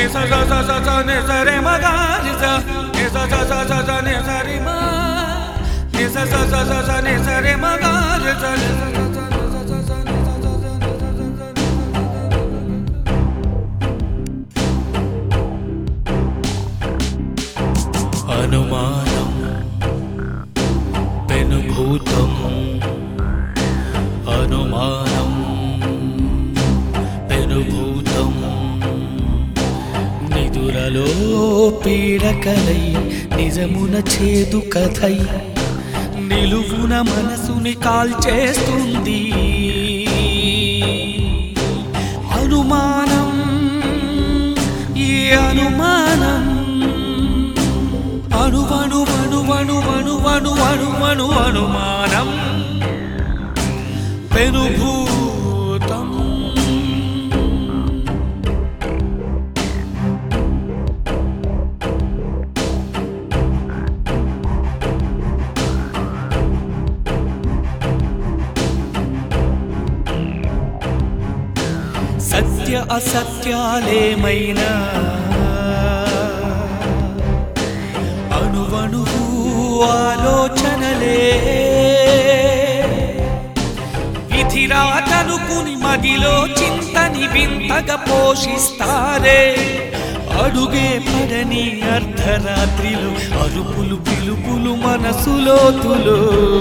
స స స స స ని స రే మ గ రి స ని స స స స స ని స రి మ ని స స స స స ని స రే మ గ రి స ని స స స స స స ని స స స ని స స స ని స స స అనుమానం పెనుభూతం అనుమానం పెనుభూతం నిదురలో పీడకలై నిజమున చేదు కథై నిలువున మనసుని కాల్చేస్తుంది అనుమానం ఈ అనుమానం అణువణు వణువణు వణువణు వణువణు అనుమానం పెనుభూతం సత్య అసత్యాలేమైనా అణువణువు ఆలోచనలే విధిరాతనుకుని మదిలో చింతని వింతగా పోషిస్తారే అడుగే పడని అర్ధరాత్రిలో అరుపులు పిలుపులు మనసులోతులో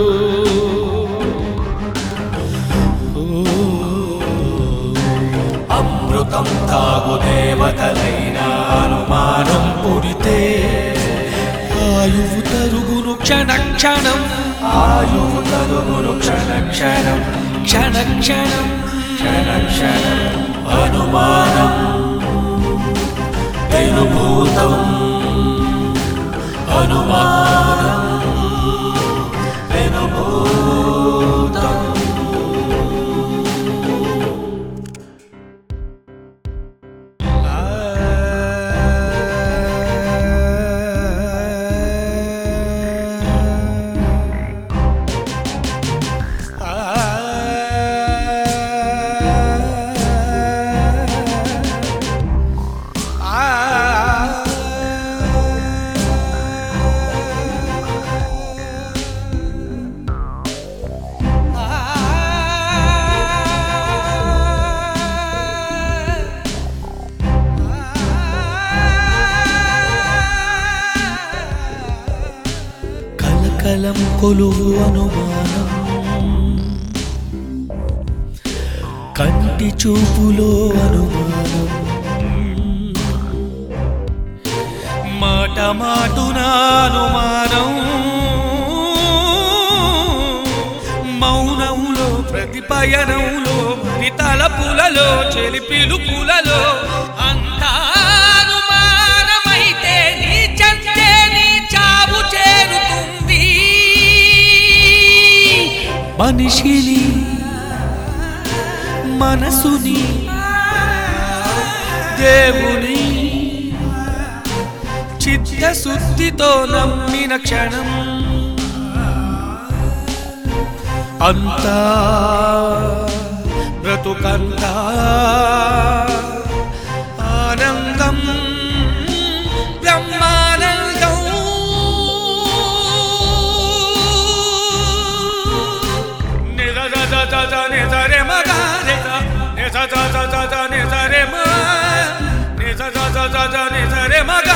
అమృతం తాగు దేవతలైన అనుమానం పుడితే ఆయువు తరుగును క్షణ క్షణం ఆయువు తరుగును క్షణ క్షణం క్షణ క్షణం క్షణ క్షణం అనుమానం పెనుభూతం అనుమానం పెనుభూతం కలకలం కొలువు అనుమానం కంటి చూపులో అనుమానం మాట మాటున అనుమానం మౌనంలో ప్రతిపయనంలో మరి తలపులలో చెలిపిలుపులలో అంతా అనుమానమైతే నీ చంటే నీ చావు చేరుతుంది మనిషిని మనసుని దేవుని చిత్తశుద్ధితో నమ్మిన క్షణం అంతా బ్రతుకంతా ఆనందం బ్రహ్మానందం నిజ జ జ జ జ ని స రే మ గ రి స ని స జ జ జ జ ని స రే మ ని స జ జ జ జ ని స రే మ గ